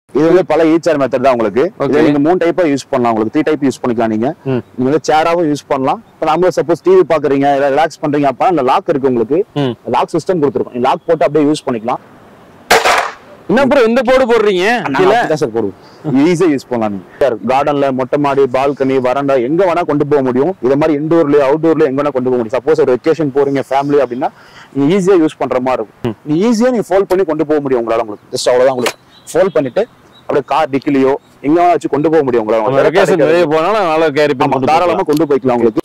இது வந்து பல ஈச்சர் மெத்தட் தான் உங்களுக்கு Okay. இதை நீங்க மூணு டைப்பா யூஸ் பண்ணலாம் உங்களுக்கு த்ரீ டைப் யூஸ் பண்ணிக்கலாம் நீங்க ம். நீங்க வந்து சேராவும் யூஸ் பண்ணலாம் இப்போ நம்ம சப்போஸ் டிவி பாக்குறீங்க இல்ல ரிலாக்ஸ் பண்றீங்க அப்ப இந்த லாக் இருக்கு உங்களுக்கு ம். லாக் சிஸ்டம் கொடுத்துருக்கோம் லாக் போட்டு அப்படியே யூஸ் பண்ணிக்கலாம் என்ன ப்ரோ இந்த போர்டு போடுறீங்க கீழே சார் போடுவோம் ஈஸியா யூஸ் பண்ணலாம் நீங்க கார்டன்ல மொட்டை மாடி பால்கனி வரண்டா எங்க வேணா கொண்டு போக முடியும் இத மாதிரி இன்டோர்லயோ அவுட்டோர்லயோ எங்க வேணா கொண்டு போக முடியும் சப்போஸ் ஒரு வெக்கேஷன் போறீங்க ஃபேமிலி அப்படின்னா நீங்க ஈஸியா யூஸ் பண்ற மாதிரி இருக்கும் நீ ஈஸியா நீங்க ஃபோல்ட் பண்ணி கொண்டு போக முடியும் உங்களால உங்களுக்கு ஜஸ்ட் அவ்வளவுதான் உங்களுக்கு ஃபோல்ட் பண்ணிட்டு அப்படியே கார் டிக்கிலியோ எங்க வேணா வச்சு கொண்டு போக முடியும் நம்ம உங்களால வெக்கேஷன் வெளியே போனாலும் நல்லா கேரி ஆமா, பண்ணி தாராளமா கொண்டு போய்க்கலாம் உங்களுக்கு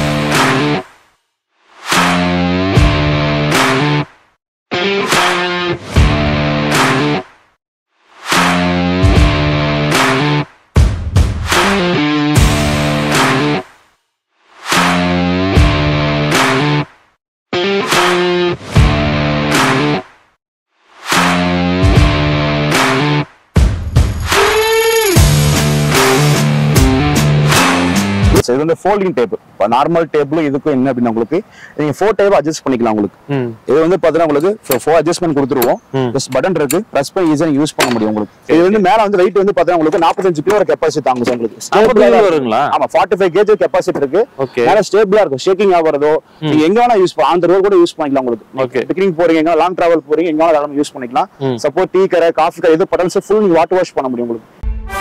So, இது வந்து ஃபோல்டிங் டேப் இப்போ நார்மல் டேபிளும் இதுக்கும் என்ன அப்படின்னா உங்களுக்கு நீங்க ஃபோர் டேப் அட்ஜஸ்ட் பண்ணிக்கலாம் உங்களுக்கு ம் இது வந்து பாத்தீங்கன்னா உங்களுக்கு ஃபோர் அட்ஜஸ்ட்மெண்ட் கொடுத்துருவோம் ம். ஜஸ்ட் பட்டன் இருக்கு பிரஸ் பண்ணி ஈஸியா யூஸ் பண்ண முடியும் உங்களுக்கு இது வந்து மேல வந்து வெயிட் வந்து பாத்தீங்கன்னா உங்களுக்கு 45 கிலோ கெப்பாசிட்டி தாங்க சார் உங்களுக்கு 45 Stable ஆ இருக்கும். வருங்களா? ஆமா 45 கேஜ் கெப்பாசிட்டி இருக்கு Okay. மேல ஸ்டேபிளா இருக்கும் ஷேக்கிங் ஆவறதோ நீங்க எங்க வேணா யூஸ் பண்ணலாம் அந்த ரோட் கூட யூஸ் பண்ணிக்கலாம் Okay. உங்களுக்கு பிக்னிக் போறீங்க எங்க லாங் டிராவல் போறீங்க எங்க வேணா யூஸ் பண்ணிக்கலாம் ம். சப்போஸ் டீ கரை காஃபி கரை எது பட்டன்ஸ் ஃபுல் நீங்க வாட்டர் வாஷ் பண்ண முடியும் உங்களுக்கு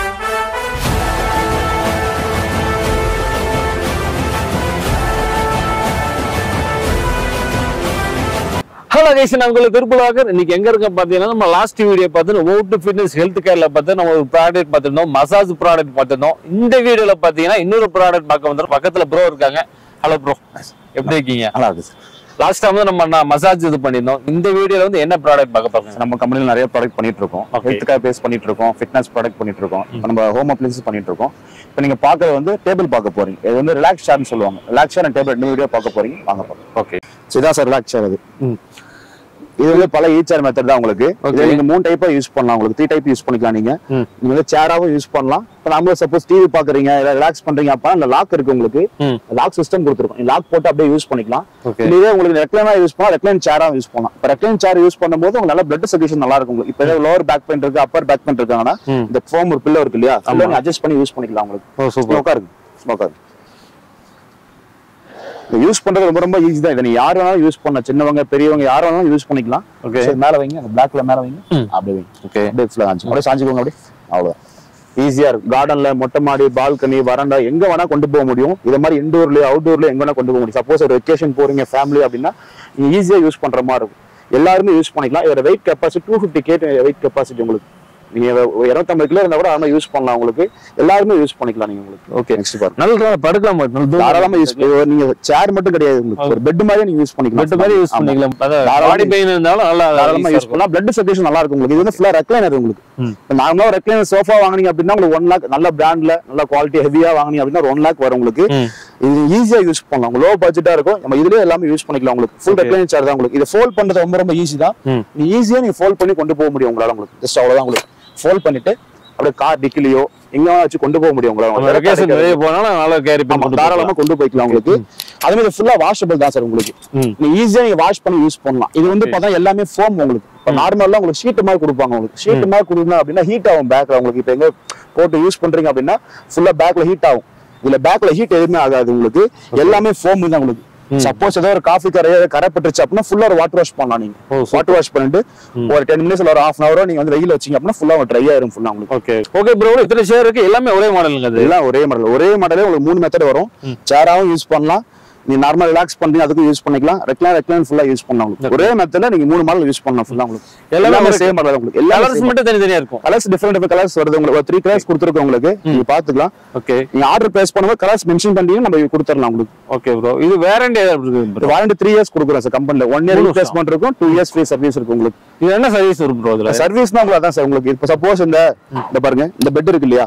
ஹலோ கைஸ் நான் உங்களுக்கு திருப்பலாகர் இன்னைக்கு எங்க இருக்க பாத்தீங்கன்னா நம்ம லாஸ்ட் வீடியோ பார்த்து ஓட்டு ஃபிட்னஸ் ஹெல்த் கேர்ல பார்த்து நம்ம ஒரு ப்ராடக்ட் பார்த்திருந்தோம் மசாஜ் ப்ராடக்ட் பார்த்திருந்தோம் இந்த வீடியோல பாத்தீங்கன்னா இன்னொரு ப்ராடக்ட் பார்க்க வந்துடும் பக்கத்துல ப்ரோ இருக்காங்க ஹலோ ப்ரோ எப்படி இருக்கீங்க நல்லா இருக்கு சார் லாஸ்ட் டைம் வந்து நம்ம மசாஜ் இது பண்ணியிருந்தோம் இந்த வீடியோல வந்து என்ன ப்ராடக்ட் பார்க்க போறோம் நம்ம கம்பெனில நிறைய ப்ராடக்ட் பண்ணிட்டு இருக்கோம் Okay. ஹெல்த்துக்காக பேஸ் பண்ணிட்டு இருக்கோம் ஃபிட்னஸ் ப்ராடக்ட் பண்ணிட்டு இருக்கோம் இப்ப நம்ம ஹோம் அப்ளைன்சஸ் பண்ணிட்டு இருக்கோம் இப்போ நீங்க பாக்குறது வந்து டேபிள் பார்க்க போறீங்க இது வந்து ரிலாக்ஸ் சேர்னு சொல்லுவாங்க ரிலாக்ஸ் சேர் டேபிள் ரெண்டு வீடியோ பார்க்க போறீங்க வாங்க பார்க்கலாம் ஓகே So, இதான் சார் ரிலாக்ஸ் சேர் அது ம் இது வந்து பல ஈச்சர் மெத்தட் தான் உங்களுக்கு Okay. இதை நீங்க மூணு டைப்பா யூஸ் பண்ணலாம் உங்களுக்கு த்ரீ டைப் யூஸ் பண்ணிக்கலாம் நீங்க ம். நீங்க வந்து சேராவும் யூஸ் பண்ணலாம் இப்போ நம்ம சப்போஸ் டிவி பாக்குறீங்க இல்ல ரிலாக்ஸ் பண்றீங்க அப்ப அந்த லாக் இருக்கு உங்களுக்கு ம் லாக் சிஸ்டம் கொடுத்துருக்கோம் லாக் போட்டு அப்படியே யூஸ் பண்ணிக்கலாம் Okay. இல்ல இதே உங்களுக்கு ரெக்லைனா யூஸ் பண்ணலாம் ரெக்லைன் சேரா யூஸ் பண்ணலாம் இப்போ ரெக்லைன் சேர் யூஸ் பண்ணும்போது உங்களுக்கு நல்ல பிளட் சர்க்குலேஷன் நல்லா இருக்கும் உங்களுக்கு இப்போ லோவர் பேக் பெயின் இருக்கு அப்பர் பேக் பெயின் இருக்காங்கன்னா ம். இந்த ஃபோம் ஒரு பில்லோ இருக்கு இல்லையா அதில் அட்ஜஸ்ட் பண்ணி யூஸ் பண்ணிக்கலாம் உங்களுக்கு ஓ சூப்பர் ஸ்மோக்கா இருக்கு ஸ்மோக்கா இருக்கு யூஸ் பண்றது ரொம்ப ரொம்ப ஈஸி தான் இதை நீ யார் வேணாலும் யூஸ் பண்ணலாம் சின்னவங்க பெரியவங்க யார் வேணாலும் யூஸ் பண்ணிக்கலாம் Okay. சரி, மேல வைங்க அந்த பிளாக்ல மேல வைங்க ம். அப்படியே வைங்க ஓகே அப்படியே ஃபுல்லா சாஞ்சு அப்படியே சாஞ்சுக்கோங்க அப்படியே அவ்வளவுதான் ஈஸியா இருக்கும் கார்டன்ல மொட்டை மாடி பால்கனி வரண்டா எங்க வேணா கொண்டு போக முடியும் இத மாதிரி இன்டோர்லயோ அவுட்டோர்லயோ எங்க வேணா கொண்டு போக முடியும் சப்போஸ் ஒரு வெக்கேஷன் போறீங்க ஃபேமிலி அப்படின்னா நீங்க ஈஸியா யூஸ் பண்ற மாதிரி இருக்கும் எல்லாருமே யூஸ் பண்ணிக்கலாம் இதோட வெயிட் கெப்பாசிட்டி டூ ஃபிஃப்டி கேட் வெயிட் கெப்பாசிட்டி உங்களுக்கு நீங்க இருநூத்தம்பது கிலோ இருந்தா கூட அதெல்லாம் யூஸ் பண்ணலாம் உங்களுக்கு எல்லாருமே யூஸ் பண்ணிக்கலாம் நீங்க உங்களுக்கு ஓகே நெக்ஸ்ட் பாருங்க நல்ல படுக்கலாம் தாராளமா யூஸ் நீங்க சேர் மட்டும் கிடையாது உங்களுக்கு ஒரு பெட் மாதிரியே நீங்க யூஸ் பண்ணிக்கலாம் பெட் மாதிரி யூஸ் ஆமா. பண்ணிக்கலாம் தாராளமா பாடி பெயின் இருந்தாலும் நல்லா தாராளமா யூஸ் பண்ணலாம் பிளட் சர்க்குலேஷன் நல்லா இருக்கும் உங்களுக்கு இது வந்து ஃபுல்லா ரெக்லைனர் உங்களுக்கு ம். இப்போ நார்மலா ரெக்லைனர் சோஃபா வாங்குனீங்க அப்படின்னா உங்களுக்கு ஒன் லேக் நல்ல பிராண்ட்ல நல்ல குவாலிட்டி ஹெவியா வாங்குனீங்க அப்படின்னா ஒரு ஒன் லேக் வரும் உங்களுக்கு ம். இது ஈஸியா யூஸ் பண்ணலாம் உங்களுக்கு லோ பட்ஜெட்டா இருக்கும் நம்ம இதுலயே எல்லாமே யூஸ் பண்ணிக்கலாம் உங்களுக்கு ஃபுல் Okay. ரெக்லைனர் சேர் தான் உங்களுக்கு இதை ஃபோல்ட் பண்றது ரொம்ப ரொம்ப ஈஸி தான் ம். நீ ஈஸியா நீங்க ஃபோல்ட் பண்ணி கொண்டு போக முடியும் உங்களால உங்களுக்கு ஜஸ்ட் அவ்வளவுதான் உங்களுக்கு ஃபோல்ட் பண்ணிட்டு அப்படியே கார் டிக்கிலியோ எங்க வேணா வச்சு கொண்டு போக முடியும் நம்ம உங்களால வெக்கேஷன் வெளியே போனாலும் நல்லா கேரி ஆமா, பண்ணி தாராளமா கொண்டு போய்க்கலாம் உங்களுக்கு அதே மாதிரி ஃபுல்லா வாஷபிள் தான் சார் உங்களுக்கு ம். நீங்க ஈஸியா நீங்க வாஷ் பண்ணி யூஸ் பண்ணலாம் இது வந்து பார்த்தா எல்லாமே ஃபோம் உங்களுக்கு இப்போ நார்மலா உங்களுக்கு ஷீட் மாதிரி கொடுப்பாங்க உங்களுக்கு ஷீட் மாதிரி கொடுக்கணும் அப்படின்னா ஹீட் ஆகும் பேக்ல உங்களுக்கு இப்போ எங்க போட்டு யூஸ் பண்றீங்க அப்படின்னா ஃபுல்லா பேக்ல ஹீட் ஆகும் இதுல பேக்ல ஹீட் எதுவுமே ஆகாது உங்களுக்கு எல்லாமே ஃபோம் தான் உங்களுக்கு சப்போஸ் ஏதோ ஒரு காஃபி கரை ஏதோ கரை பட்டுருச்சு அப்படின்னா ஃபுல்லா ஒரு வாட்டர் வாஷ் பண்ணலாம் நீங்க ஓ, super. வாட்டர் வாஷ் பண்ணிட்டு ஒரு டென் மினிட்ஸ்ல ஒரு ஹாஃப் அன் ஹவரோ நீங்க வந்து வெயில வச்சீங்க அப்படின்னா ஃபுல்லா ட்ரை ஆயிரும் ஃபுல்லா உங்களுக்கு ஓகே ஓகே ப்ரோ இத்தனை ஷேர் இருக்கு எல்லாமே ஒரே மாடலுங்க அது எல்லாம் ஒரே மாடல் ஒரே மாடலே உங்களுக்கு மூணு மெத்தட் வரும் சேராவும் யூஸ் பண்ணலாம் நீ நார்மல் ரிலாக்ஸ் பண்றீங்க அதுக்கும் யூஸ் பண்ணிக்கலாம் ரெக்லைன் ரெக்லைன் ஃபுல்லா யூஸ் பண்ணலாம் உங்களுக்கு ஒரே மெத்தட்ல நீங்க மூணு மாடல் யூஸ் பண்ணலாம் ஃபுல்லா உங்களுக்கு எல்லாமே எல்லாமே ஒரு- சேம் மாடல் உங்களுக்கு கலர்ஸ் எல்லாரும் மட்டும் தனித்தனியா இருக்கும் கலர்ஸ் டிஃபரெண்ட் டிஃபரெண்ட் கலர்ஸ் வருது உங்களுக்கு த்ரீ கலர்ஸ் கொடுத்துருக்கோம் உங்களுக்கு நீங்க பாத்துக்கலாம் ஓகே நீங்க ஆர்டர் பிளேஸ் பண்ணும்போது கலர்ஸ் மென்ஷன் பண்ணீங்க நம்ம கொடுத்துடலாம் உங்களுக்கு ஓகே ப்ரோ இது வேரண்டி ஏதாவது இருக்கு bro? வாரண்டி த்ரீ இயர்ஸ் கொடுக்குறோம் சார் கம்பெனில ஒன் இயர் மூணு ரீப்ளேஸ்மெண்ட் இருக்கும் டூ இயர்ஸ் ஃப்ரீ சர்வீஸ் இருக்கும் உங்களுக்கு இது என்ன சர்வீஸ் வரும் ப்ரோ இதுல சர்வீஸ் தான் உங்களுக்கு அதான் சார் உங்களுக்கு இப்போ சப்போஸ் இந்த இந்த பாருங்க இந்த பெட் இருக்கு இல்லையா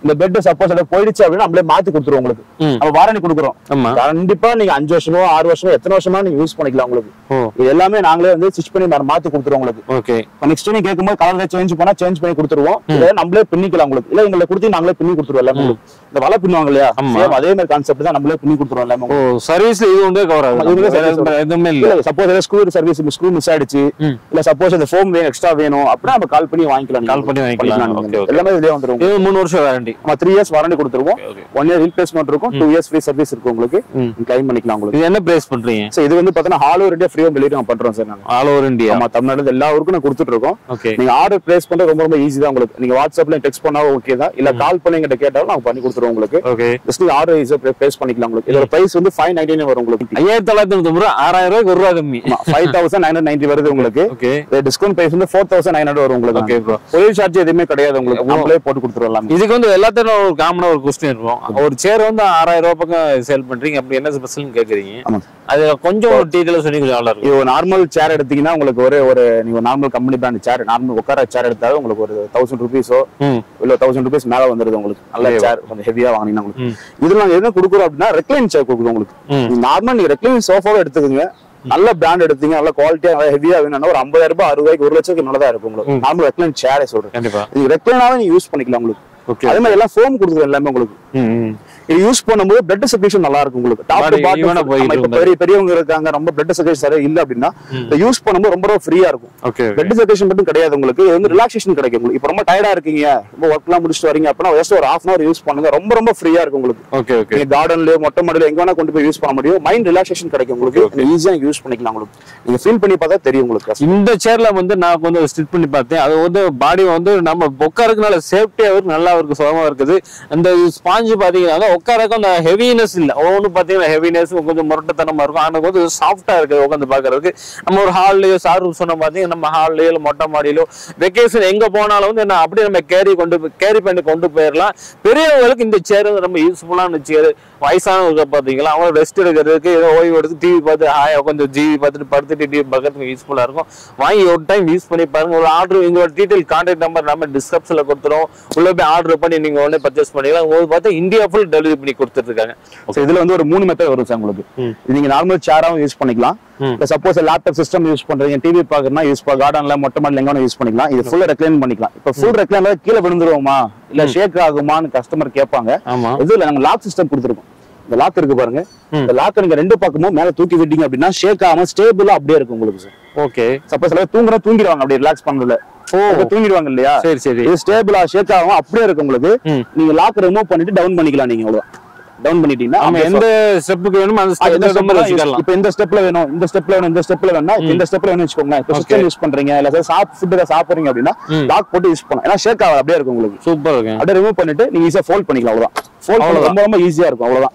இந்த பெட் சப்போஸ் அதை போயிடுச்சு அப்படின்னா நம்மளே மாத்தி கொடுத்துருவோம் உங்களுக்கு ம். நம்ம வாரண்டி கொடுக்குறோம் ஆமா கண்டிப்பா நீங்க அஞ்சு வருஷமோ ஆறு வருஷமோ எத்தனை வருஷமா நீங்க யூஸ் பண்ணிக்கலாம் உங்களுக்கு ஓ இது எல்லாமே நாங்களே வந்து ஸ்டிச் பண்ணி மா- மாத்தி கொடுத்துருவோம் உங்களுக்கு ஓகே நெக்ஸ்ட் நீங்க கேட்கும்போது கலர் சேஞ்ச் பண்ணா சேஞ்ச் பண்ணி கொடுத்துருவோம் இல்ல நம்மளே பின்னிக்கலாம் உங்களுக்கு இல்ல எங்களை கொடுத்து நாங்களே பின்னி கொடுத்துருவோம் எல்லாமே உங்களுக்கு. இந்த வலை பின்னுவாங்க இல்லையா ஆமா. Same அதே மாதிரி கான்செப்ட் தான் நம்மளே பின்னி கொடுத்துருவோம் எல்லாமே ஓ உங்களுக்கு. சர்வீஸ்ல இது ஒன்றே கவர் ஆமா, ஆகுது இதுவே வேற service எந்த- எதுவுமே இல்ல இல்ல சப்போஸ் ஏதாவது ஸ்க்ரூ சர்வீஸ் ஸ்க்ரூ மிஸ் ஆயிடுச்சு ம். இல்ல சப்போஸ் இந்த ஃபோம் வேணும் எக்ஸ்ட்ரா வேணும் அப்படின்னா நம்ம கால் பண்ணி வாங்கிக்கலாம் நீங்க. Call பண்ணி வாங்கிக்கலாம். நீங்க. Okay, okay. எல்லாமே இதுலயே வந்துரும் இது மூணு வருஷம் வாரண்டி நம்ம த்ரீ இயர்ஸ் வாரண்டி கொடுத்துருவோம் okay. ஒன் இயர் ரீப்ளேஸ்மெண்ட் இருக்கும் டூ இயர்ஸ் ஃப்ரீ சர்வீஸ் இருக்கும் உங்களுக்கு ம். கிளைம் பண்ணிக்கலாம் உங்களுக்கு இது என்ன பிரைஸ் பண்றீங்க So, இது வந்து பாத்தீங்கன்னா all over India free home delivery நம்ம பண்றோம் சார் நாங்க ஆல் ஓவர் இந்தியா ஆமா தமிழ்நாடு எல்லா ஊருக்கும் நான் கொடுத்துட்டு இருக்கோம் ஓகே நீங்க ஆர்டர் பிளேஸ் பண்றது ரொம்ப ரொம்ப ஈஸி தான் உங்களுக்கு நீங்க வாட்ஸ்அப்ல டெக்ஸ்ட் பண்ணா ஓகே தான் இல்ல கால் பண்ணி எங்கிட்ட கேட்டாலும் நாங்க பண்ணி கொடுத்துருவோம் உங்களுக்கு ஓகே ஜஸ்ட் நீங்க ஆர்டர் ஈஸியா பிளேஸ் பண்ணிக்கலாம் உங்களுக்கு இதோட பிரைஸ் வந்து ஃபைவ் நைன்டி வரும் உங்களுக்கு ஐயாயிரத்தி தொள்ளாயிரத்தி தொண்ணூத்தி ரூபா ஆறாயிரம் ரூபாய்க்கு ஒரு ரூபா கம்மி ஃபைவ் தௌசண்ட் நைன் நைன்டி வருது உங்களுக்கு ஓகே டிஸ்கவுண்ட் பிரைஸ் வந்து ஃபோர் தௌசண்ட் நைன் ஹண்ட்ரட் வரும் உங்களுக்கு ஓகே ப்ரோ தொழில் சார்ஜ் எதுவுமே கிடையாது உங்களுக்கு நம்மளே போட்டு கொடுத்துருவோம் எல்லாமே இதுக்கு வந்து எல்லாத்தையும் ஒரு காமனா ஒரு கொஸ்டின் இருக்கும் ஒரு சேர் வந்து ஆறாயிரம் ரூபாய் பக்கம் சேல் பண்றீங்க அப்படி என்ன ஸ்பெஷல்னு கேக்குறீங்க ஆமா. அது கொஞ்சம் ஒரு டீட்டெயில சொல்லி கொஞ்சம் நல்லா இருக்கும் இது நார்மல் சேர் எடுத்தீங்கன்னா உங்களுக்கு ஒரு ஒரு நீங்க normal company brand chair normal உட்கார சேர் எடுத்தாலும் உங்களுக்கு ஒரு தௌசண்ட் ருபீஸோ ம் இல்ல தௌசண்ட் ருபீஸ் மேல வந்துருது உங்களுக்கு நல்ல சேர் கொஞ்சம் ஹெவியா வாங்கினீங்கன்னா உங்களுக்கு ம். இதுல நாங்க என்ன கொடுக்குறோம் அப்படின்னா ரெக்லைன் சேர் கொடுக்குறோம் உங்களுக்கு ம். நார்மல் நீங்க ரெக்லைன் சோஃபாவை எடுத்துக்கோங்க நல்ல பிராண்ட் எடுத்தீங்க நல்ல குவாலிட்டியா நல்லா ஹெவியா வேணும்னா ஒரு ஐம்பதாயிரம் ரூபாய் அறுபது ரூபாய்க்கு ஒரு லட்சத்துக்கு நல்லதா இருக்கும் உங்களுக்கு நார்மல் ரெக்லைன் சேரே சொல்றேன் கண்டிப்பா நீங்க ரெக்லைனாவே நீங்க யூஸ் பண்ணிக்கலாம் உங்களுக்கு ஓகே அதே மாதிரி எல்லாம் ஃபோம் கொடுக்குறோம் எல்லாமே உங்களுக்கு ம் ம் இது யூஸ் பண்ணும்போது பிளட் சர்க்குலேஷன் நல்லா இருக்கும் உங்களுக்கு டாப் டு Body even ஆ போயிட்டு பாட்டம் பெரிய பெரியவங்க இருக்காங்க ரொம்ப பிளட் சர்க்குலேஷன் சரியா இல்ல அப்படின்னா இதை யூஸ் பண்ணும்போது ரொம்ப ரொம்ப ஃப்ரீயா இருக்கும் ஓகே பிளட் சர்க்குலேஷன் மட்டும் கிடையாது உங்களுக்கு இது வந்து ரிலாக்ஸேஷன் கிடைக்கும் உங்களுக்கு இப்போ ரொம்ப டயர்டா இருக்கீங்க ரொம்ப ஒர்க் எல்லாம் முடிச்சுட்டு வரீங்க அப்படின்னா ஜஸ்ட் ஒரு ஹாஃப் அவர் யூஸ் பண்ணுங்க ரொம்ப ரொம்ப ஃப்ரீயா இருக்கும் உங்களுக்கு ஓகே ஓகே நீங்க கார்டன்லயோ மொட்டை மாடியில எங்க வேணா கொண்டு போய் யூஸ் பண்ண முடியும் மைண்ட் ரிலாக்ஸேஷன் கிடைக்கும் உங்களுக்கு ஈஸியா யூஸ் பண்ணிக்கலாம் உங்களுக்கு நீங்க ஃபீல் பண்ணி பார்த்தா தெரியும் உங்களுக்கு இந்த சேர்ல வந்து நான் வந்து ஸ்டிச் பண்ணி பார்த்தேன் அது வந்து பாடி வந்து நம்ம உட்காரதுனால சேஃப்டியா இருக்கு நல்லா இருக்கு சுகமா இருக்குது அந்த ஸ்பாஞ்சு பாத்தீங்கன்னா உட்காரக்கு அந்த ஹெவினஸ் இல்ல ஒவ்வொன்று பாத்தீங்கன்னா ஹெவினஸ் கொஞ்சம் முரட்டுத்தனமா இருக்கும் ஆனா வந்து சாஃப்டா இருக்குது உட்காந்து பாக்குறதுக்கு நம்ம ஒரு ஹால்லயோ சார் சொன்ன பாத்தீங்கன்னா நம்ம ஹால்லயோ இல்ல மொட்டை மாடியிலோ வெக்கேஷன் எங்க போனாலும் வந்து என்ன அப்படியே நம்ம கேரி கொண்டு கேரி பண்ணி கொண்டு போயிடலாம் பெரியவங்களுக்கு இந்த சேர் வந்து ரொம்ப யூஸ்ஃபுல்லான சேர் வயசானவங்க பாத்தீங்களா அவங்க ரெஸ்ட் எடுக்கிறதுக்கு ஏதோ ஓய்வு எடுத்து டிவி பார்த்து ஹாயா கொஞ்சம் டிவி பார்த்துட்டு படுத்துட்டு டிவி பார்க்கறதுக்கு யூஸ்ஃபுல்லா இருக்கும் வாங்கி ஒரு டைம் யூஸ் பண்ணி பாருங்க ஒரு ஆர்டர் எங்களோட டீடைல் கான்டாக்ட் நம்பர் நம்ம டிஸ்கிரிப்ஷன்ல கொடுத்துரும் உள்ள போய் ஆர்டர் பண்ணி நீங்க உடனே பர்ச்சேஸ் பண்ணிக்கலாம் உங்களுக்கு பார்த்தா இந்தியா ஃபுல் டெலிவரி பண்ணி கொடுத்துட்டு இருக்காங்க So, இதுல வந்து ஒரு மூணு மெத்தட் வரும் சார் உங்களுக்கு ம். இது நீங்க நார்மல் சேராவும் யூஸ் பண்ணிக்கலாம் ம். இல்ல சப்போஸ் லேப்டாப் சிஸ்டம் யூஸ் பண்றீங்க டிவி பாக்குறதுனா யூஸ் பண்ண கார்டன்ல மொட்டை மாடல எங்க யூஸ் பண்ணிக்கலாம் இது ஃபுல்லா ரெக்ளைன் பண்ணிக்கலாம் இப்ப ஃபுல் ரெக்ளைன்ல கீழே விழுந்துருவோமா இல்ல ஷேக் ஆகுமான்னு கஸ்டமர் கேட்பாங்க ஆமா இது இல்ல நாங்க லாக் சிஸ்டம் கொடுத்துருக்கோம் இந்த லாக் இருக்கு பாருங்க இந்த லாக் நீங்க ரெண்டு பக்கமும் மேல தூக்கி விட்டீங்க அப்படின்னா ஷேக் ஆகாம ஸ்டேபிளா அப்படியே இருக்கும் உங்களுக்கு சார் ஓகே சப்போஸ் எல்லாரும் தூங்குறா தூங்கிடுவாங்க அப்படியே ரிலாக்ஸ் பண்ணதுல ஓ தூங்கிடுவாங்க இல்லையா சரி சரி இது ஸ்டேபிளா ஷேக் ஆகாம அப்படியே இருக்கும் உங்களுக்கு ம். நீங்க லாக் ரிமூவ் பண்ணிட்டு டவுன் பண்ணிக்கலாம் நீங்க அவ்வளவு டவுன் பண்ணிட்டீங்கன்னா நம்ம அப்படியே எந்த ஸ்டெப்புக்கு வேணுமோ அந்த அது எந்த ஸ்டெப் stepல வச்சுக்கலாம் இப்ப இந்த ஸ்டெப்ல வேணும் இந்த ஸ்டெப்ல வேணும் இந்த ஸ்டெப்ல வேணும்னா இப்ப இந்த ஸ்டெப்ல வேணும் வச்சுக்கோங்க இப்ப சிஸ்டம் யூஸ் பண்றீங்க இல்ல சார் சாப் ஃபுட் சாப்பிடுறீங்க அப்படின்னா ம். லாக் போட்டு யூஸ் பண்ணலாம் ஏன்னா ஷேக் ஆகாது அப்படியே இருக்கும் உங்களுக்கு சூப்பர் இருக்கு அப்படியே ரிமூவ் பண்ணிட்டு நீங்க ஈஸியா ஃபோல்ட் பண்ணிக்கலாம் அவ்வளவுதான் ஃபோல்ட் பண்ண ரொம்ப ரொம்ப ஈஸியா இருக்கும் அவ்வளவுதான்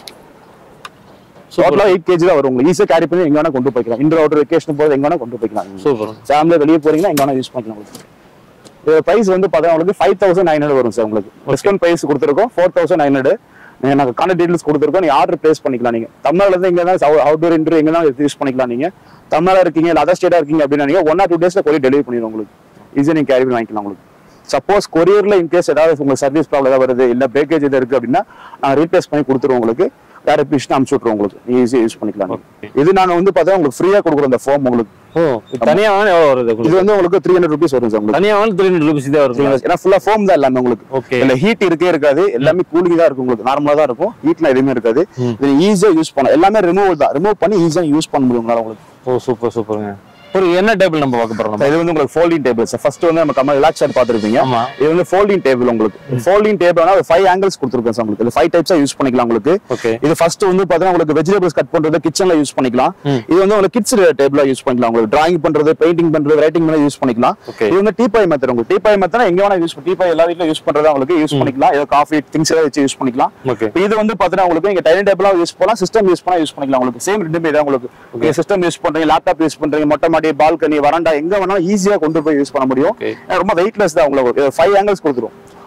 டோட்டலா எயிட் கேஜி தான் வரும் உங்களுக்கு ஈஸியா கேரி பண்ணி எங்க வேணா கொண்டு போய்க்கலாம் இன்டர் அவுட்டர் வெக்கேஷன் போது எங்க வேணா கொண்டு போய்க்கலாம் சூப்பர் ஃபேமிலியா வெளியே போறீங்கன்னா எங்க வேணா யூஸ் பண்ணிக்கலாம் உங்களுக்கு இது பிரைஸ் வந்து பார்த்தா உங்களுக்கு ஃபைவ் தௌசண்ட் நைன் ஹண்ட்ரட் வரும் சார் உங்களுக்கு டிஸ்கவுண்ட் பிரைஸ் கொடுத்துருக்கோம் ஃபோர் தௌசண்ட் நைன் ஹண்ட்ரட் நீங்க நாங்க கான்டாக்ட் டீடைல்ஸ் கொடுத்துருக்கோம் நீங்க ஆர்டர் பிளேஸ் பண்ணிக்கலாம் நீங்க தமிழ்நாடுல இருந்து எங்க தான் அவுட்டோர் இன்டர் எங்க தான் யூஸ் பண்ணிக்கலாம் நீங்க தமிழ்நாடு இருக்கீங்க இல்ல அதர் ஸ்டேட்டா இருக்கீங்க அப்படின்னா நீங்க ஒன் ஆர் டூ டேஸ்ல கொரியர் டெலிவரி பண்ணிடுவோம் உங்களுக்கு ஈஸியா நீங்க கேரி பண்ணி வாங்கிக்கலாம் உங்களுக்கு சப்போஸ் கொரியர்ல இன்கேஸ் ஏதாவது உங்களுக்கு சர்வீஸ் ப்ராப்ளம் ஏதாவது வருது இல்ல பேக்கேஜ் எதாவது இருக்கு அப்படின்னா நாங்க ரீப்ளேஸ் பண்ணி கொடுத்துருவோம் உங்களுக்கு வேற பீஸ் அனுப்பிச்சு விட்டுருவோம் உங்களுக்கு நீங்க ஈஸியா யூஸ் பண்ணிக்கலாம் நீங்க. இது நாங்க வந்து பார்த்தா உங்களுக்கு ஃப்ரீயா கொடுக்குறோம் இந்த ஃபார்ம் உங்களுக்கு ஓ இது தனியா வாங்க எவ்வளவு வருது இது உங்களுக்கு வந்து உங்களுக்கு த்ரீ ஹண்ட்ரட் ருபீஸ் வரும் சார் உங்களுக்கு தனியா வாங்க த்ரீ ஹண்ட்ரட் ருபீஸ் தான் வருது ஏன்னா ஃபுல்லா ஃபோம் தான் எல்லாமே உங்களுக்கு ஓகே இல்ல ஹீட் இருக்கே இருக்காது எல்லாமே கூலிங் தான் இருக்கும் உங்களுக்கு நார்மலா தான் இருக்கும் ஹீட்லாம் எதுவுமே இருக்காது ம். இது ஈஸியா யூஸ் பண்ணலாம் எல்லாமே ரிமூவல் தான் ரிமூவ் பண்ணி ஈஸியா யூஸ் பண்ண முடியும் உங்களால உங்களுக்கு ஓ சூப்பர் சூப்பருங்க ஒரு என்ன டேபிள் நம்ம பார்க்க போறோம் இது வந்து உங்களுக்கு ஃபோல்டிங் டேபிள் சார் ஃபர்ஸ்ட் வந்து நம்ம கமல் ரிலாக்ஸ் ஆட் பார்த்துருப்பீங்க ஆமா இது வந்து ஃபோல்டிங் டேபிள் உங்களுக்கு ஃபோல்டிங் டேபிள் ஒரு ஃபைவ் ஆங்கிள்ஸ் கொடுத்துருக்கோம் சார் உங்களுக்கு இது ஃபைவ் டைப்ஸா யூஸ் பண்ணிக்கலாம் உங்களுக்கு ஓகே இது ஃபர்ஸ்ட் வந்து பாத்தீங்கன்னா உங்களுக்கு வெஜிடபிள்ஸ் கட் பண்றது கிச்சன்ல யூஸ் பண்ணிக்கலாம் ம். இது வந்து உங்களுக்கு கிட்ஸ் டேபிளா யூஸ் பண்ணிக்கலாம் உங்களுக்கு டிராயிங் பண்றது பெயிண்டிங் பண்றது ரைட்டிங் பண்ண யூஸ் பண்ணிக்கலாம் Okay. இது வந்து டீபாய் மெத்தட் உங்களுக்கு டீபாய் மெத்தட் எங்க வேணா யூஸ் டீபாய் எல்லா வீட்லயும் யூஸ் பண்றதா உங்களுக்கு யூஸ் பண்ணிக்கலாம் ஏதோ காஃபி திங்ஸ் ஏதாவது வச்சு யூஸ் பண்ணிக்கலாம் ஓகே இப்ப இது வந்து பாத்தீங்கன்னா உங்களுக்கு நீங்க டைனிங் டேபிளா யூஸ் பண்ணலாம் சிஸ்டம் யூஸ் பண்ணா யூஸ் பண்ணிக்கலாம் உங்களுக்கு சேம் ரெண்டுமே தான் உங்களுக்கு சிஸ்டம் யூஸ் பண்றீங்க லேப்டாப் யூஸ் பண்றீங்க மொட்டை மாடி பால்கனி வராண்டா எங்க வேணாலும் ஈஸியா கொண்டு போய் யூஸ் பண்ண முடியும் Okay. ஏன்னா ரொம்ப வெயிட்லெஸ் தான் உங்களுக்கு ஃபைவ் ஆங்கிள்ஸ் கொடுத்துரும்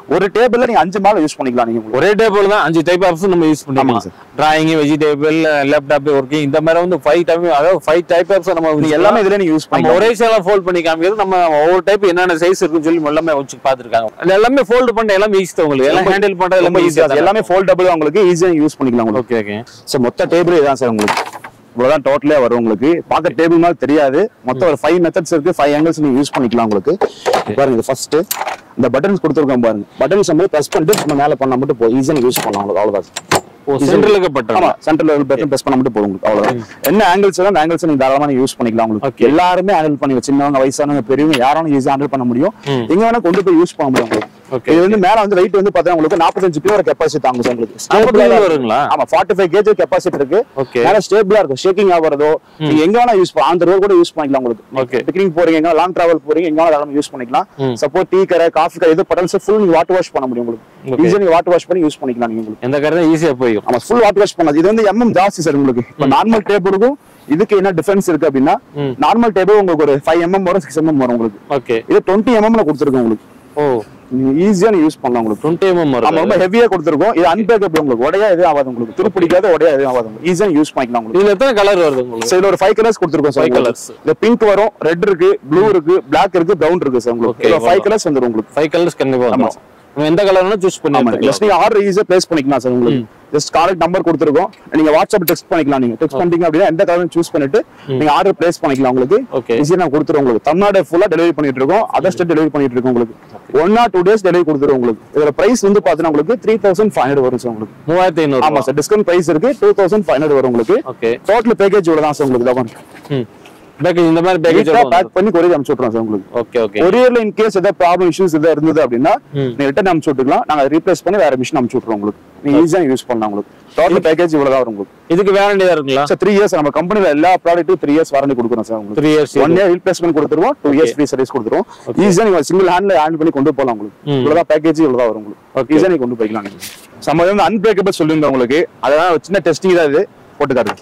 ஒரு டேபிள்ல நீங்க அஞ்சு மேல யூஸ் பண்ணிக்கலாம் நீங்க உங்களுக்கு. ஒரே டேபிள் தான் அஞ்சு டைப் ஆப்ஸ் நம்ம யூஸ் ஆமாங்க பண்ணிக்கலாம் sir. Drawing vegetable laptop working இந்த மாதிரி வந்து ஃபைவ் டைப் அதாவது ஃபைவ் டைப் ஆப்ஸ் நம்ம நீங்க use எல்லாமே இதுல நீங்க யூஸ் நம்ம பண்ணிக்கலாம் ஒரே சேலம் ஃபோல்ட் பண்ணி காமிக்கிறது நம்ம ஒவ்வொரு டைப் என்னென்ன சைஸ் இருக்குன்னு சொல்லி எல்லாமே வச்சு பார்த்துருக்காங்க அது எல்லாமே ஃபோல்ட் பண்ண எல்லாமே ஈஸி தான் உங்களுக்கு எல்லாம் ஹேண்டில் பண்றது ரொம்ப எல்லாமே ஈஸியா ஈஸியா எல்லாமே ஃபோல்டபிள் உங்களுக்கு ஈஸியா யூஸ் பண்ணிக்கலாம் உங்களுக்கு ஓகே ஓகே சார் மொத்த டேபிள் இதான் சார் உங்களுக்கு இவ்வளவுதான் டோட்டலே வரும் உங்களுக்கு பார்க்க டேபிள் மாதிரி தெரியாது மொத்தம் ஒரு ஃபைவ் மெத்தட்ஸ் இருக்கு ஃபைவ் ஆங்கிள்ஸ் நீங்க யூஸ் பண்ணிக்கலாம் உங்களுக்கு பாருங்க இது ஃபர்ஸ்ட் இந்த பட்டன்ஸ் கொடுத்துருக்கோம் பாருங்க பட்டன்ஸ் வந்து பிரஸ் பண்ணிட்டு நம்ம மேல பண்ணா மட்டும் போதும் ஈஸியா யூஸ் பண்ணலாம் உங்களுக்கு அவ்வளவுதான் ஓ சென்ட்ரலுக்கு பட்டன் ஆமா சென்ட்ரல் லெவல் பட்டன் பிரஸ் பண்ண மட்டும் போதும் உங்களுக்கு அவ்வளவுதான் என்ன ஆங்கிள்ஸ் அந்த ஆங்கிள்ஸ் நீங்க தாராளமா யூஸ் பண்ணிக்கலாம் உங்களுக்கு Okay. எல்லாருமே ஹேண்டில் பண்ணி சின்னவங்க வயசானவங்க பெரியவங்க யாரும் ஈஸியா ஹேண்டில் பண்ண முடியும் ம். எங்க வேணா கொண்டு போய் யூஸ் பண்ண முடியும் உங்களுக்கு Okay, இது வந்து மேல வந்து வெயிட் வந்து பாத்தீங்கன்னா உங்களுக்கு நாற்பத்தஞ்சு கிலோ கெப்பாசிட்டி தாங்கும் சார் உங்களுக்கு நாற்பத்தஞ்சு Stable ஆ வருங்களா? ஆமா ஃபார்ட்டி ஃபைவ் கேஜி கெப்பாசிட்டி இருக்கு Okay. மேல ஸ்டேபிளா இருக்கும் ஷேக்கிங் ஆகிறதோ நீங்க எங்க வேணா யூஸ் பண்ணலாம் அந்த ரோடு கூட யூஸ் பண்ணிக்கலாம் Okay. உங்களுக்கு பிக்னிக் போறீங்க எங்க லாங் டிராவல் போறீங்க எங்க வேணா யூஸ் பண்ணிக்கலாம் ம். சப்போஸ் டீ கடை காஃபி கடை எது பட்டன்ஸ் ஃபுல் நீங்க வாட்டர் வாஷ் பண்ண முடியும் உங்களுக்கு Okay. ஈஸியா நீங்க வாட்டர் வாஷ் பண்ணி யூஸ் பண்ணிக்கலாம் நீங்க உங்களுக்கு எந்த கரை ஈஸியா போயும் ஆமா ஃபுல் வாட்டர் வாஷ் பண்ணாது இது வந்து எம்எம் ஜாஸ்தி சார் உங்களுக்கு இப்போ நார்மல் டேபிளுக்கும் இதுக்கு என்ன டிஃபரன்ஸ் இருக்கு அப்படின்னா ம். நார்மல் டேபிள் உங்களுக்கு ஒரு ஃபைவ் எம்எம் வரும் சிக்ஸ் எம்எம் வரும் உங்களுக்கு ஓகே இது டுவெண்ட்டி எம்எம்ல கொடுத்துருக்கோம் உங்களுக்கு ஓ நீங்க ஈஸியா நீ யூஸ் பண்ணலாம் உங்களுக்கு டுவெண்ட்டி எம்எம் ஆமா வரும் ரொம்ப ஹெவியா கொடுத்துருக்கோம் இது அன்பேக்கபிள் உங்களுக்கு உடையா எதுவும் ஆகாது உங்களுக்கு துருப்பிடிக்காத உடையா எதுவும் ஆகாது உங்களுக்கு ஈஸியா யூஸ் பண்ணிக்கலாம் உங்களுக்கு இதுல எத்தனை கலர் வருது உங்களுக்கு சரி ஒரு ஃபைவ் கலர்ஸ் கொடுத்துருக்கோம் சார் Five உங்களுக்கு. colours. இந்த பிங்க் வரும் ரெட் இருக்கு ப்ளூ இருக்கு பிளாக் இருக்கு பிரவுன் இருக்கு சார் உங்களுக்கு Okay, இதுல ஃபைவ் அவ்வளவுதான். கலர்ஸ் வந்துரும் உங்களுக்கு ஃபைவ் கலர்ஸ் கண்டிப்பா வந்துடும் நம்ம எந்த கலர்னா சூஸ் பண்ணி ஆமா எடுத்துக்கலாம் ஜஸ்ட் நீங்க ஆர்டர் ஈஸியா பிளேஸ் பண்ணிக்கலாம் சார் உங்களுக்கு ஜஸ்ட் கான்டாக்ட் நம்பர் கொடுத்துருக்கோம் நீங்க வாட்ஸ்அப் டெக்ஸ்ட் பண்ணிக்கலாம் நீங்க டெக்ஸ்ட் பண்ணிட்டீங்க அப்படின்னா எந்த கலரும் சூஸ் பண்ணிட்டு நீங்க ஆர்டர் பிளேஸ் பண்ணிக்கலாம் உங்களுக்கு Okay. ஈஸியா நான் கொடுத்துருவோம் உங்களுக்கு தமிழ்நாடு ஃபுல்லா டெலிவரி பண்ணிட்டு இருக்கோம் அதர் ஸ்டேட் டெலிவரி பண்ணிட்டு இருக்கோம் உங்களுக்கு one or two days delivery கொடுத்துருவோம் உங்களுக்கு இதோட பிரைஸ் வந்து பாத்தீங்கன்னா உங்களுக்கு த்ரீ தௌசண்ட் ஃபைவ் ஹண்ட்ரட் வரும் சார் உங்களுக்கு மூவாயிரத்தி ஐநூறு ஆமா சார் டிஸ்கவுண்ட் பிரைஸ் இருக்கு டூ தௌசண்ட் ஃபைவ் ஹண்ட்ரட் வரும் உங்களுக்கு ஓகே டோட்டல் பேக்கேஜ் இவ்வளவு தான் சார் உங்களுக்கு தான் ம் பேக்கேஜ் இந்த மாதிரி பேக்கேஜ் பேக் பண்ணி கொரியர் அனுப்பிச்சு விட்றோம் சார் உங்களுக்கு ஓகே ஓகே கொரியர்ல இன் கேஸ் ஏதாவது ப்ராப்ளம் இஷ்யூஸ் ஏதாவது இருந்தது அப்படின்னா ம். நீங்க ரிட்டர்ன் அனுப்பிச்சு விட்டுக்கலாம் நாங்க ரீப்ளேஸ் பண்ணி வேற மிஷின் அனுப்பிச்சு விட்றோம் உங்களுக்கு நீங்க ஈஸியா யூஸ் பண்ணலாம் உங்களுக்கு டோட்டல் பேக்கேஜ் இவ்வளவுதான் வரும் உங்களுக்கு இதுக்கு வேரண்டி தான் இருக்குங்களா சார் த்ரீ இயர்ஸ் நம்ம கம்பெனில எல்லா ப்ராடக்ட்டும் த்ரீ இயர்ஸ் வாரண்டி கொடுக்குறோம் சார் உங்களுக்கு three years one year replacement கொடுத்துருவோம் டூ இயர்ஸ் ஃப்ரீ சர்வீஸ் கொடுத்துருவோம் ஈஸியா நீங்க சிங்கிள் ஹேண்ட்ல ஹேண்டில் பண்ணி கொண்டு போகலாம் உங்களுக்கு ம். இவ்வளவுதான் பேக்கேஜ் இவ்வளவுதான் வரும் உங்களுக்கு Okay. ஈஸியா நீங்க கொண்டு போய்க்கலாம் நீங்க நம்ம வந்து அன்பிரேக்கபிள் சொல்லியிருந்தோம் உங்களுக்கு அதான் ஒரு சின்ன டெஸ்டிங் தான் இது போட்டு காட்டுங்க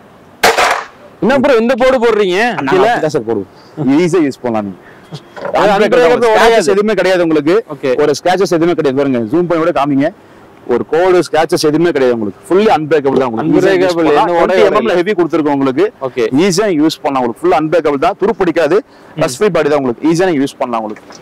என்ன அப்புறம் இந்த போர்டு போடுறீங்க கீழே நாங்க சார் போடுவோம் ஈஸியா யூஸ் பண்ணலாம் நீங்க அது unbreakable Scratches உடையாது. எதுவுமே கிடையாது உங்களுக்கு Okay. ஒரு ஸ்கிராச்சஸ் எதுவுமே கிடையாது பாருங்க ஜூம் பண்ணி கூட காமிங்க ஒரு கோடு ஸ்கிராச்சஸ் எதுவுமே கிடையாது உங்களுக்கு ஃபுல்லி அன்பிரேக்கபிள் தான் உங்களுக்கு Unbreakable, என்ன உடையாது எம்எம்ல ஹெவி கொடுத்துருக்கோம் உங்களுக்கு ஓகே ஈஸியா யூஸ் பண்ணலாம் உங்களுக்கு ஃபுல் அன்பிரேக்கபிள் தான் துரு பிடிக்காது டஸ்ட் ஃப்ரீ பாடி தான் உங்களுக்கு ஈஸியா யூஸ் பண்ணலாம் உங்களுக்கு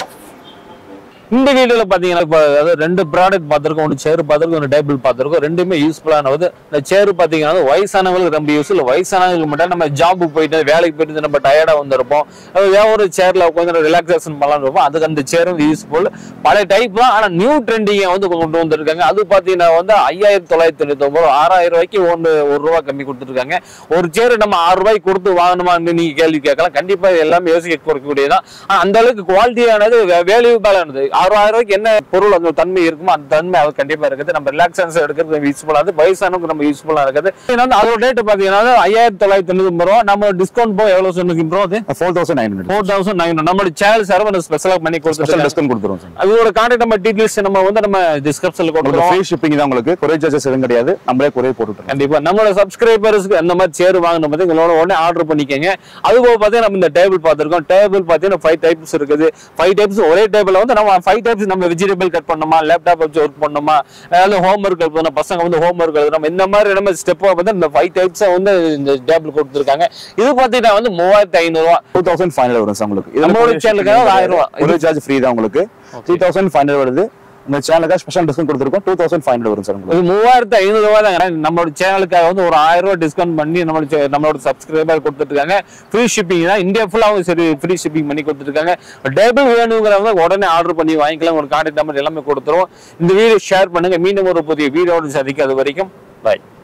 இந்த வீடியோல பாத்தீங்கன்னா இப்ப அதாவது ரெண்டு ப்ராடக்ட் பார்த்திருக்கோம் ஒன்று சேர் பார்த்திருக்கோம் ஒரு டேபிள் பார்த்திருக்கோம் ரெண்டுமே யூஸ்ஃபுல்லானது இந்த சேர் பாத்தீங்கன்னா வயசானவங்களுக்கு ரொம்ப யூஸ் இல்லை வயசானவங்களுக்கு மட்டும் நம்ம ஜாபுக்கு போயிட்டு வேலைக்கு போயிட்டு நம்ம டயர்டா வந்திருப்போம் அது வேற ஒரு சேர்ல உட்காந்து ரிலாக்ஸேஷன் பண்ணலாம் இருப்போம் அதுக்கு அந்த சேரும் யூஸ்ஃபுல் பழைய டைப் தான் ஆனா நியூ ட்ரெண்டிங்கை வந்து கொண்டு வந்திருக்காங்க அது பாத்தீங்கன்னா வந்து ஐயாயிரத்தி தொள்ளாயிரத்தி தொண்ணூத்தி ஒன்பது ஆறாயிரம் ரூபாய்க்கு ஒன்று ஒரு ரூபா கம்மி கொடுத்துருக்காங்க ஒரு சேர் நம்ம ஆறு ரூபாய்க்கு கொடுத்து வாங்கணுமான்னு நீங்க கேள்வி கேட்கலாம் கண்டிப்பா இது எல்லாமே யோசிக்க கூடியதான் ஆனா அந்த அளவுக்கு குவாலிட்டியானது வேல்யூபிளானது ஆறாயிரம் ரூபாய்க்கு என்ன பொருள் அந்த தன்மை இருக்குமோ அந்த தன்மை அது கண்டிப்பா இருக்குது நம்ம ரிலாக்ஸன்ஸ் எடுக்கிறது யூஸ்ஃபுல்லா இருக்கு வயசானவங்க நம்ம யூஸ்ஃபுல்லா இருக்குது ஏன்னா வந்து அதோட ரேட் பாத்தீங்கன்னா ஐயாயிரத்தி தொள்ளாயிரத்தி தொண்ணூத்தி ஒன்பது ரூபா நம்ம டிஸ்கவுண்ட் போக எவ்வளவு சொன்னீங்க ப்ரோ அது four thousand nine hundred four thousand nine நம்மளோட சேனல் சார் ஸ்பெஷலா பண்ணி ஸ்பெஷல் கொடுத்துருக்காங்க டிஸ்கவுண்ட் கொடுத்துருவோம் சார் அதோட கான்டாக்ட் நம்ம டீடைல்ஸ் நம்ம வந்து நம்ம டிஸ்கிரிப்ஷன்ல உங்களுக்கு கொடுக்குறோம் ஃப்ரீ ஷிப்பிங் தான் உங்களுக்கு கொரியர் சார்ஜஸ் எதுவும் கிடையாது நம்மளே கொரியர் போட்டுருக்கோம் கண்டிப்பா நம்மளோட சப்ஸ்கிரைபர்ஸ்க்கு அந்த மாதிரி சேர் வாங்கணும் போது எங்களோட உடனே ஆர்டர் பண்ணிக்கங்க அது போக பார்த்தீங்கன்னா நம்ம இந்த டேபிள் பார்த்திருக்கோம் டேபிள் பார்த்தீங்கன்னா ஃபைவ் டைப்ஸ் இருக்குது ஃபைவ் டைப்ஸ் ஒரே டேபிள் வந்து நம்ம ஃபைவ் டைப்ஸ் நம்ம வெஜிடபிள் கட் பண்ணணுமா லேப்டாப் வச்சு ஒர்க் பண்ணணுமா அதாவது ஹோம் ஒர்க் எழுதணும் பசங்க வந்து ஹோம் ஒர்க் எழுதணும் இந்த மாதிரி நம்ம ஸ்டெப்பாக வந்து இந்த ஃபைவ் டைப்ஸை வந்து இந்த டேபிள் கொடுத்துருக்காங்க இது பார்த்தீங்கன்னா வந்து மூவாயிரத்தி ஐநூறுரூவா டூ தௌசண்ட் ஃபைவ் ஹண்ட்ரட் வரும் சார் உங்களுக்கு நம்மளோட சேனலுக்காக ஒரு ஆயிரம் ரூபா. கொரியர் சார்ஜ் ஃப்ரீ தான் உங்களுக்கு த்ரீ தௌசண்ட் ஃபைவ் ஹண்ட்ரட் வருது உங்க சேனலுக்காக ஸ்பெஷல் டிஸ்கவுண்ட் கொடுத்துருக்கோம் டூ தௌசண்ட் ஃபைவ் ஹண்ட்ரட் வரும் சார் உங்களுக்கு இது மூவாயிரத்தி ஐநூறு ரூபாய் தாங்க நம்மளோட சேனலுக்காக வந்து ஒரு ஆயிரம் ரூபாய் டிஸ்கவுண்ட் பண்ணி நம்மளோட channel- நம்மளோட சப்ஸ்கிரைபர் கொடுத்துருக்காங்க ஃப்ரீ ஷிப்பிங் தான் இந்தியா ஃபுல்லாகவும் சரி ஃப்ரீ ஷிப்பிங் பண்ணி கொடுத்துருக்காங்க டேபிள் வேணுங்கிறவங்க உடனே ஆர்டர் பண்ணி வாங்கிக்கலாம் ஒரு கான்டாக்ட் நம்பர் எல்லாமே கொடுத்துருவோம் இந்த வீடியோ ஷேர் பண்ணுங்க மீண்டும் ஒரு புதிய வீடியோட சந்திக்க அது வரைக்கும் பாய்